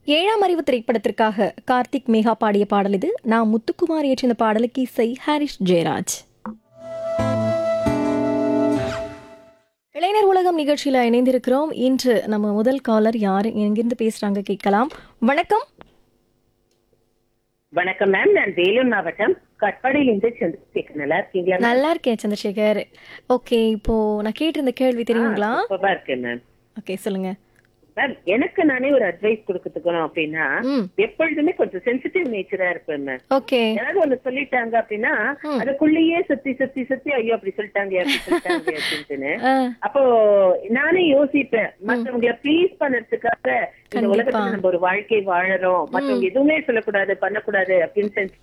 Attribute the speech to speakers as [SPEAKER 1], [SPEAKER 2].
[SPEAKER 1] ஏழாம் அறிவு திரைப்படத்திற்காக கார்த்திக் மேகா பாடிய பாடல் இது நான் முத்துக்குமார் இயற்றிய இந்த பாடலுக்கு இசை ஹாரிஸ் ஜெயராஜ் இளைஞர் உலகம் நிகழ்ச்சியில் இணைந்திருக்கிறோம் இன்று நம்ம முதல் காலர் யார் எங்கிருந்து பேசுறாங்க கேட்கலாம் வணக்கம்
[SPEAKER 2] வணக்கம் மேம் நான் வேலூர் மாவட்டம் கட்பாடியிலிருந்து சந்திரசேகர் நல்லா இருக்கீங்களா மேம்?
[SPEAKER 1] நல்லா இருக்கேன் சந்திரசேகர் ஓகே இப்போ நான் கேட்டிருந்த கேள்வி தெரியுங்களா
[SPEAKER 2] சூப்பரா இருக்கேன் மேம்
[SPEAKER 1] ஓகே சொல்லுங்க
[SPEAKER 2] மேம் எனக்கு நானே ஒரு அட்வைஸ் கொடுக்கறதுக்கணும் அப்படின்னா
[SPEAKER 1] ம்
[SPEAKER 2] எப்பொழுதுமே கொஞ்சம் சென்சிட்டிவ் நேச்சரா இருப்பேன் மேம்
[SPEAKER 1] ஓகே
[SPEAKER 2] யாராவது ஒண்ணு சொல்லிட்டாங்க அப்படின்னா
[SPEAKER 1] ம்.
[SPEAKER 2] அதுக்குள்ளேயே சுத்தி சுத்தி சுத்தி ஐயோ அப்படி சொல்லிட்டாங்க அப்படி சொல்லிட்டாங்க அப்படின்ட்டுன்னு
[SPEAKER 1] ஆ,
[SPEAKER 2] அப்போ நானே யோசிப்பேன் மத்தவங்கள ப்ளீஸ் பண்ணறதுக்காக இந்த
[SPEAKER 1] கண்டிப்பா.
[SPEAKER 2] உலகத்துல நம்ம ஒரு வாழ்க்கை வாழறோம் மத்தவங்க எதுவுமே சொல்லக்கூடாது பண்ணக்கூடாது அப்படின்னு சென்ஸ்